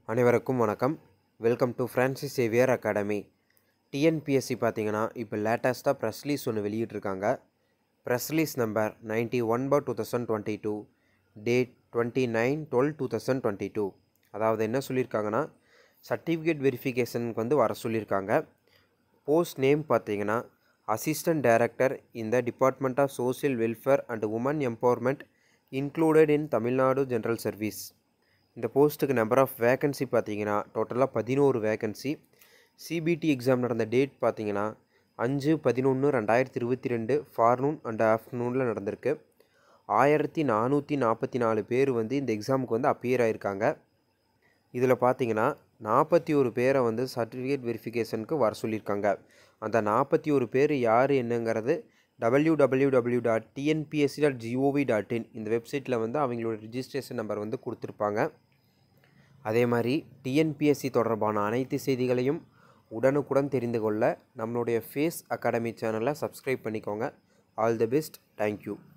அனைவருக்கும் வணக்கம் welcome to Francis Xavier Academy TNPSC பார்த்தீங்கன்னா இப்போ லேட்டஸ்ட்டாக ப்ரெஸ் ரிலீஸ் ஒன்று வெளியிட்ருக்காங்க press release number ninety one per two thousand twenty two date twenty nine twelve two thousand twenty two அதாவது என்ன சொல்லியிருக்காங்கன்னா சர்டிஃபிகேட் வெரிஃபிகேஷனுக்கு வந்து வர சொல்லியிருக்காங்க போஸ்ட் நேம் பார்த்தீங்கன்னா அசிஸ்டன்ட் டைரக்டர் இந்த department of social welfare and women empowerment included in Tamil Nadu general service இந்த போஸ்ட்டுக்கு நம்பர் ஆஃப் வேகன்சி பார்த்தீங்கன்னா டோட்டலாக பதினோரு வேகன்சி சிபிடி எக்ஸாம் நடந்த டேட் பார்த்தீங்கன்னா அஞ்சு பதினொன்று ரெண்டாயிரத்தி இருபத்தி ரெண்டு ஃபார்னூன் அண்ட் ஆஃப்டர்நூனில் நடந்திருக்கு ஆயிரத்தி நானூற்றி நாற்பத்தி நாலு பேர் வந்து இந்த எக்ஸாமுக்கு வந்து அப்பியர் ஆயிருக்காங்க இதில் பார்த்தீங்கன்னா நாற்பத்தி ஒரு பேரை வந்து சர்டிஃபிகேட் வெரிஃபிகேஷனுக்கு வர சொல்லியிருக்காங்க அந்த நாற்பத்தி ஒரு பேர் யார் என்னங்கிறது W W W dot TNPSC dot GOV dot in இந்த வெப்சைட்டில் வந்து அவங்களோட ரிஜிஸ்ட்ரேஷன் நம்பர் வந்து கொடுத்துருப்பாங்க அதே மாதிரி டிஎன்பிஎஸ்சி தொடர்பான அனைத்து செய்திகளையும் உடனுக்குடன் தெரிந்து கொள்ள நம்மளுடைய ஃபேஸ் அகாடமி சேனலை சப்ஸ்கிரைப் பண்ணிக்கோங்க ஆல் தி பெஸ்ட் தேங்க்யூ